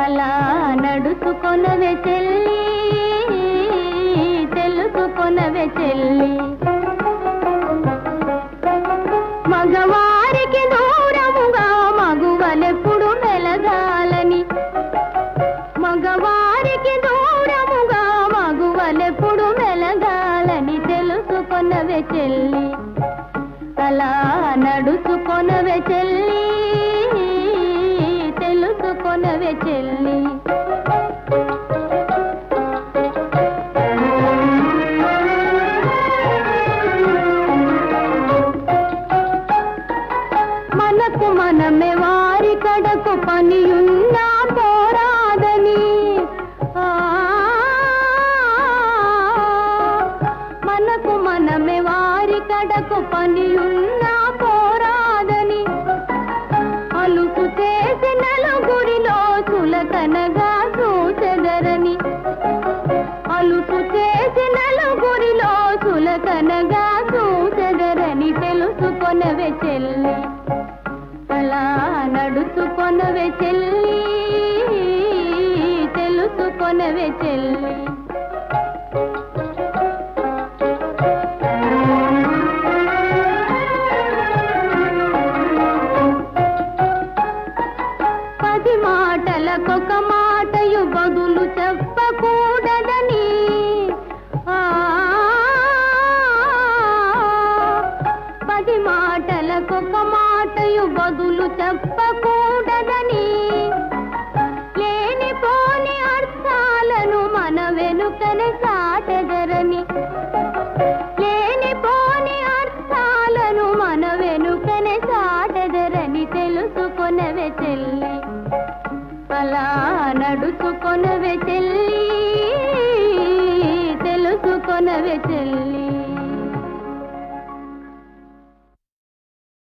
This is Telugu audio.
అలా నడుచుకొనవే చెల్లి తెలుసుకొనవే చెల్లి మగవారికి దూరముగా మగువలెప్పుడు మెలగాలని మగవారికి దూరముగా మగువలెప్పుడు మెలగాలని తెలుసుకొనవే చెల్లి అలా నడుచుకొనవే చెల్లి తెలుసుకొనవే చెల్లి మనకు మనమే వారి కడకు పనియున్నా పోరాదని ఆ, మనకు మనమే వారి కడకు పనియున్నా పోరాదని అలుసు చేసి నలుగురిలో చులకనగా చూచెదరని అలుసు చేసి నలుగురిలో చులకనగా చూచెదరని తెలుసుకొనవే చెల్లి అలా నడుచుకొనవే చెల్లి తెలుసుకొనవే చెల్లి పది మాటలకొక మాటయు బదులు చెప్పకూడదని ఆ, పది మాటలకొక మాటయు బదులు చెప్పకూడదని లేనిపోని అర్థాలను మన వెనుకనే సాటెదరని లేనిపోని అర్థాలను మన వెనుకనే సాటెదరని తెలుసుకొనవే చెల్లి అలా నడుచుకొనవే చెల్లి